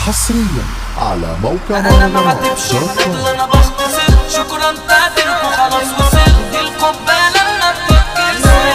حصريا على موقع انا ما مهرجانات عاتبش دوت كوم. النضل انا بختصر شكرا تقدر وخلاص وصلت دي القبه لما بتتكسر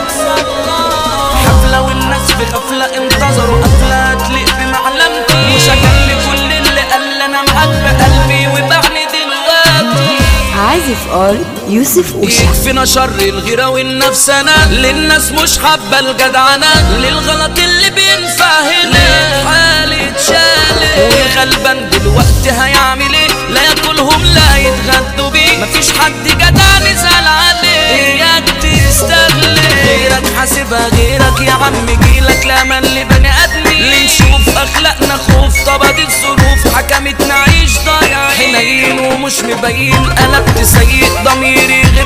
تتصلح حفله والناس في غفله انتظروا قفله تليق بمعلمتي مش هكلم كل اللي قال انا معاك بقلبي وبعني دلوقتي عازف ار يوسف أوشا يكفينا شر الغيرة والنفسنا للناس مش حابة الجدعنة للغلط اللي بينفع هنا حالي اتشالت والغلبان دلوقتي هيعمل ايه لا ياكلهم لا يتغدوا بيه مفيش حد جدع نزعل عليه اياك تستغل غيرك حاسبها غيرك يا عم جيلك لا من لبني ادمين لنشوف اخلاقنا خوف طبقت الظروف حكمت نعيش ضايعين حنين ومش مبين قلبت سيء ضميري غير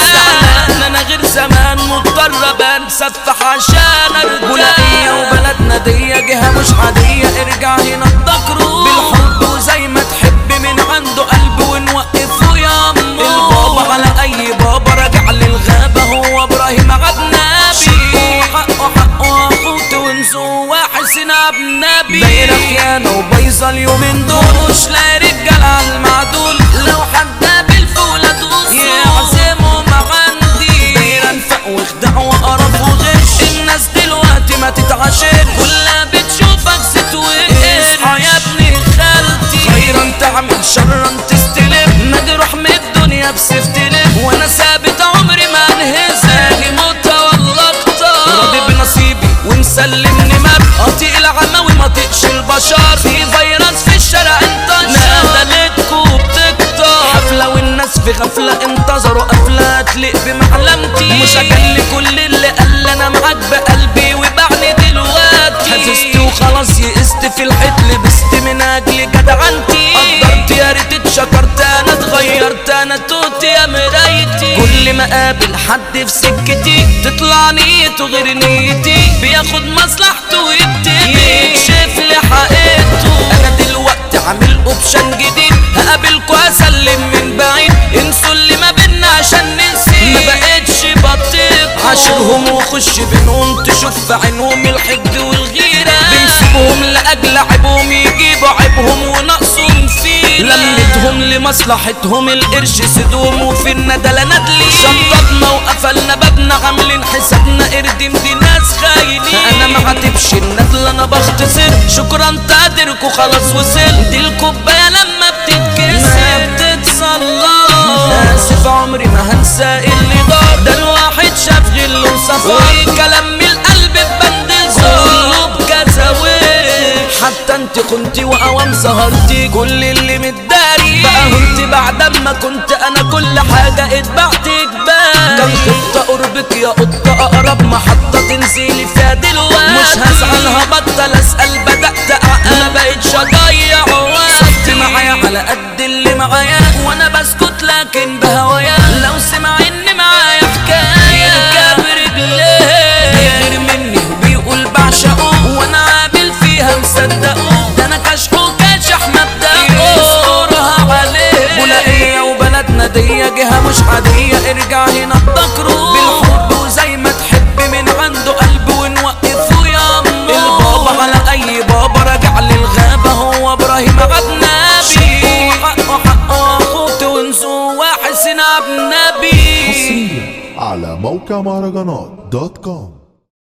متان انا غير زمان مضطر بنسفح عشان ارجع وبلدنا دي جهه مش عاديه ارجع هنا الذكر بالحب وزي ما تحب من عنده قلب ونوقفه يا امه البابا على اي بابا راجع للغابه هو ابراهيم عبنابي حقه حقه اخوت ونزو وحسين عبنابي دايره خيانه وبايظه اليومين دول مش لاقي رجال على المعدول لو حد بالفوله دوس يعزمهم عندي دايره انفق وخدع وقرف وغش الناس دلوقتي ما تتعاشر كلها بتشوفك ست اصحى يا ابني خالتي خيرا تعمل شرا تستلم مجروح من الدنيا بسيف تلم وانا ثابت عمري ما انهزم موت والله اختار راضي بنصيبي ومسلمني ماب اطيق العماوي ما طيقش البشر في فيروس في الشارع انتشر نادلتكو بتكتر حفلة والناس في غفلة انتظروا قفلة تليق بمعلمتي مش هجلي كل اللي قال انا معاك بقلبي وبعني دلوقتي حفظت وخلاص يئست في الحيط لبست من اجل جدعنتي قدرت يا ريت اتشكرت انا اتغيرت انا توت يا مرايتي كل ما اقابل حد في سكتي تطلع نيته غير نيتي بياخد مصلحته ويبتدي يكشف لي حقيقته انا دلوقتي عامل اوبشن جديد هقابلكوا اسلم من بعيد انسوا اللي ما بينا عشان ننسي ما بقتش بطيق عاشرهم وخش بينهم تشوف في عينهم الحقد والغيرة بنسيبهم لأجل عيبهم يجيبوا عيبهم ونقصهم فيه لمتهم لمصلحتهم القرش سدوم وفي الندلة ندلي شطبنا وقفلنا بابنا عاملين حسابنا اردم دي ناس خاينين انا ما عاتبش الندل انا بختصر شكرا تقدركوا خلاص وصل دي الكوبايه لما بتتكسر بتتصلح اسف عمري ما هنسى اللي دار ده الواحد شاف غل وصفار كلام من القلب ببند كله بكذا وجه. حتى انت كنتي واوام سهرتي كل اللي متداري بقى هنت بعد ما كنت انا كل حاجه اتبعت جبال كان خطه قربك يا قطه اقرب محطه تنزلي فيها دلوقتي مش هزعل هبطل اسال بدات اعقل ما بقتش اضيع وقت صفت معايا على قد اللي معايا وانا بسكت لكن بهوايا لو سمع ان معايا حكايه يركب رجليه بيغير مني وبيقول بعشقه وانا عامل فيها مصدقه ده انا كشحه كاشح مبدأه يسترها عليه بلاقيه وبلدنا دي جهه مش عاديه ارجع هنا الذكره بالحب وزي ما تحب من عنده قلب ونوقفه يا امه البابا على اي بابا راجع للغابه هو ابراهيم عبنابي حقه حقه اخوت ونزو وحسين عبنابي حصريا على موقع مهرجانات دوت كوم